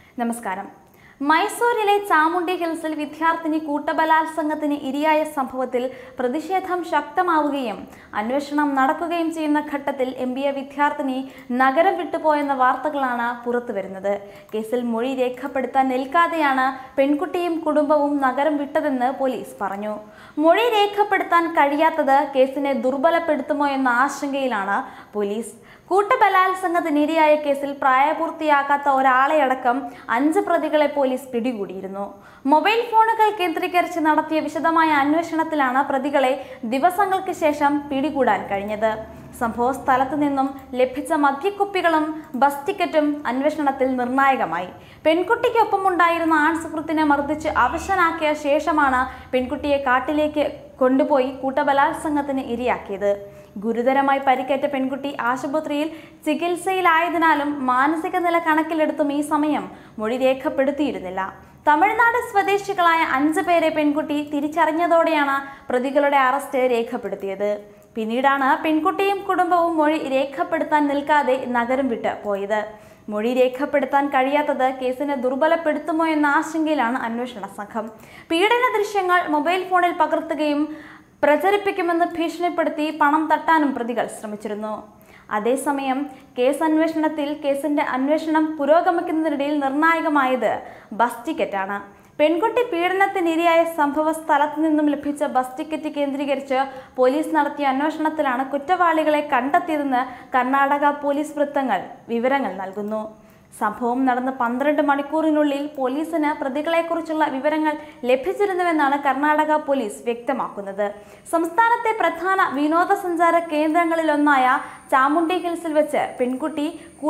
നമസ്കാരം മൈസൂരിലെ ചാമുണ്ടി ഹിൽസിൽ വിദ്യാർത്ഥിനി കൂട്ടബലാത്സംഗത്തിന് ഇരയായ സംഭവത്തിൽ പ്രതിഷേധം ശക്തമാവുകയും അന്വേഷണം നടക്കുകയും ചെയ്യുന്ന ഘട്ടത്തിൽ എം ബി എ വിദ്യാർത്ഥിനി നഗരം വിട്ടുപോയെന്ന വാർത്തകളാണ് പുറത്തുവരുന്നത് കേസിൽ മൊഴി രേഖപ്പെടുത്താൻ നിൽക്കാതെയാണ് പെൺകുട്ടിയും കുടുംബവും നഗരം വിട്ടതെന്ന് പോലീസ് പറഞ്ഞു മൊഴി രേഖപ്പെടുത്താൻ കഴിയാത്തത് കേസിനെ ദുർബലപ്പെടുത്തുമോ എന്ന ആശങ്കയിലാണ് പോലീസ് കൂട്ടബലാത്സംഗത്തിനിരയായ കേസിൽ പ്രായപൂർത്തിയാകാത്ത ഒരാളെ അടക്കം അഞ്ച് പ്രതികളെ പോലീസ് പിടികൂടിയിരുന്നു മൊബൈൽ ഫോണുകൾ കേന്ദ്രീകരിച്ച് നടത്തിയ വിശദമായ അന്വേഷണത്തിലാണ് പ്രതികളെ ദിവസങ്ങൾക്ക് ശേഷം പിടികൂടാൻ കഴിഞ്ഞത് സംഭവ സ്ഥലത്തു നിന്നും ലഭിച്ച മദ്യക്കുപ്പികളും ബസ് ടിക്കറ്റും അന്വേഷണത്തിൽ നിർണായകമായി പെൺകുട്ടിക്കൊപ്പം ഉണ്ടായിരുന്ന ആൺ സുഹൃത്തിനെ മർദ്ദിച്ച് അവശനാക്കിയ ശേഷമാണ് പെൺകുട്ടിയെ കാട്ടിലേക്ക് കൊണ്ടുപോയി കൂട്ടബലാത്സംഗത്തിന് ഇരയാക്കിയത് ഗുരുതരമായി പരിക്കേറ്റ പെൺകുട്ടി ആശുപത്രിയിൽ ചികിത്സയിലായതിനാലും മാനസിക നില കണക്കിലെടുത്തും ഈ സമയം മൊഴി രേഖപ്പെടുത്തിയിരുന്നില്ല തമിഴ്നാട് സ്വദേശികളായ അഞ്ച് പേരെ പെൺകുട്ടി തിരിച്ചറിഞ്ഞതോടെയാണ് പ്രതികളുടെ അറസ്റ്റ് രേഖപ്പെടുത്തിയത് പിന്നീടാണ് പെൺകുട്ടിയും കുടുംബവും മൊഴി രേഖപ്പെടുത്താൻ നിൽക്കാതെ നഗരം വിട്ട് പോയത് മൊഴി രേഖപ്പെടുത്താൻ കഴിയാത്തത് കേസിനെ ദുർബലപ്പെടുത്തുമോ എന്ന ആശങ്കയിലാണ് അന്വേഷണ സംഘം പീഡന ദൃശ്യങ്ങൾ മൊബൈൽ ഫോണിൽ പകർത്തുകയും പ്രചരിപ്പിക്കുമെന്ന് ഭീഷണിപ്പെടുത്തി പണം തട്ടാനും പ്രതികൾ ശ്രമിച്ചിരുന്നു അതേസമയം കേസ് അന്വേഷണത്തിൽ കേസിന്റെ അന്വേഷണം പുരോഗമിക്കുന്നതിനിടയിൽ നിർണായകമായത് ബസ് ടിക്കറ്റാണ് പെൺകുട്ടി പീഡനത്തിനിരയായ സംഭവ സ്ഥലത്ത് നിന്നും ലഭിച്ച ബസ് ടിക്കറ്റ് കേന്ദ്രീകരിച്ച് പോലീസ് നടത്തിയ അന്വേഷണത്തിലാണ് കുറ്റവാളികളെ കണ്ടെത്തിയതെന്ന് കർണാടക പോലീസ് വൃത്തങ്ങൾ വിവരങ്ങൾ നൽകുന്നു സംഭവം നടന്ന് പന്ത്രണ്ട് മണിക്കൂറിനുള്ളിൽ പോലീസിന് പ്രതികളെക്കുറിച്ചുള്ള വിവരങ്ങൾ ലഭിച്ചിരുന്നുവെന്നാണ് കർണാടക പോലീസ് വ്യക്തമാക്കുന്നത് സംസ്ഥാനത്തെ പ്രധാന വിനോദസഞ്ചാര കേന്ദ്രങ്ങളിലൊന്നായ ചാമുണ്ടി ഹിൽസിൽ വെച്ച് പെൺകുട്ടി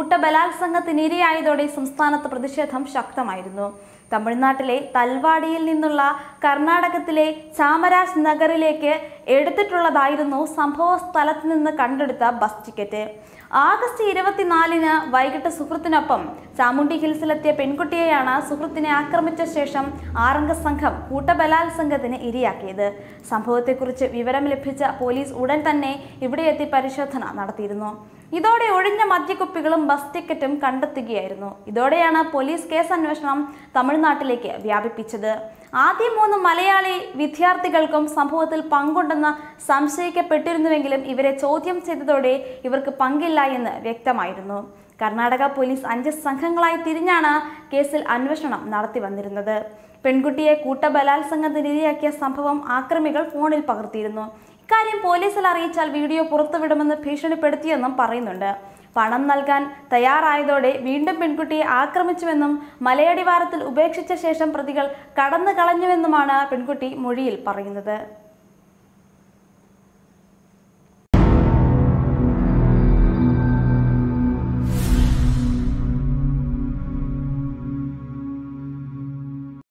കൂട്ടബലാത്സംഗത്തിനിരയായതോടെ സംസ്ഥാനത്ത് പ്രതിഷേധം ശക്തമായിരുന്നു തമിഴ്നാട്ടിലെ തൽവാടിയിൽ നിന്നുള്ള കർണാടകത്തിലെ ചാമരാജ് നഗറിലേക്ക് എടുത്തിട്ടുള്ളതായിരുന്നു സംഭവ സ്ഥലത്ത് നിന്ന് കണ്ടെടുത്ത ബസ് ടിക്കറ്റ് ആഗസ്റ്റ് ഇരുപത്തിനാലിന് വൈകിട്ട് സുഹൃത്തിനൊപ്പം ചാമുണ്ടി ഹിൽസിലെത്തിയ പെൺകുട്ടിയെയാണ് സുഹൃത്തിനെ ആക്രമിച്ച ശേഷം ആറംഗ സംഘം കൂട്ടബലാത്സംഗത്തിന് ഇരയാക്കിയത് സംഭവത്തെക്കുറിച്ച് വിവരം ലഭിച്ച പോലീസ് ഉടൻ തന്നെ ഇവിടെ എത്തി പരിശോധന നടത്തിയിരുന്നു ഇതോടെ ഒഴിഞ്ഞ മദ്യക്കുപ്പികളും ബസ് ടിക്കറ്റും കണ്ടെത്തുകയായിരുന്നു ഇതോടെയാണ് പോലീസ് കേസ് അന്വേഷണം തമിഴ്നാട്ടിലേക്ക് വ്യാപിപ്പിച്ചത് ആദ്യം മൂന്ന് മലയാളി വിദ്യാർത്ഥികൾക്കും സംഭവത്തിൽ പങ്കുണ്ടെന്ന് സംശയിക്കപ്പെട്ടിരുന്നുവെങ്കിലും ഇവരെ ചോദ്യം ചെയ്തതോടെ ഇവർക്ക് പങ്കില്ല എന്ന് വ്യക്തമായിരുന്നു കർണാടക പോലീസ് അഞ്ച് സംഘങ്ങളായി തിരിഞ്ഞാണ് കേസിൽ അന്വേഷണം നടത്തി വന്നിരുന്നത് പെൺകുട്ടിയെ കൂട്ടബലാത്സംഗത്തിനിരയാക്കിയ സംഭവം ആക്രമികൾ ഫോണിൽ പകർത്തിയിരുന്നു ഇക്കാര്യം പോലീസിൽ അറിയിച്ചാൽ വീഡിയോ പുറത്തുവിടുമെന്ന് ഭീഷണിപ്പെടുത്തിയെന്നും പറയുന്നുണ്ട് പണം നൽകാൻ തയ്യാറായതോടെ വീണ്ടും പെൺകുട്ടിയെ ആക്രമിച്ചുവെന്നും മലയടിവാരത്തിൽ ഉപേക്ഷിച്ച ശേഷം പ്രതികൾ കടന്നു കളഞ്ഞുവെന്നുമാണ് പെൺകുട്ടി മൊഴിയിൽ പറയുന്നത്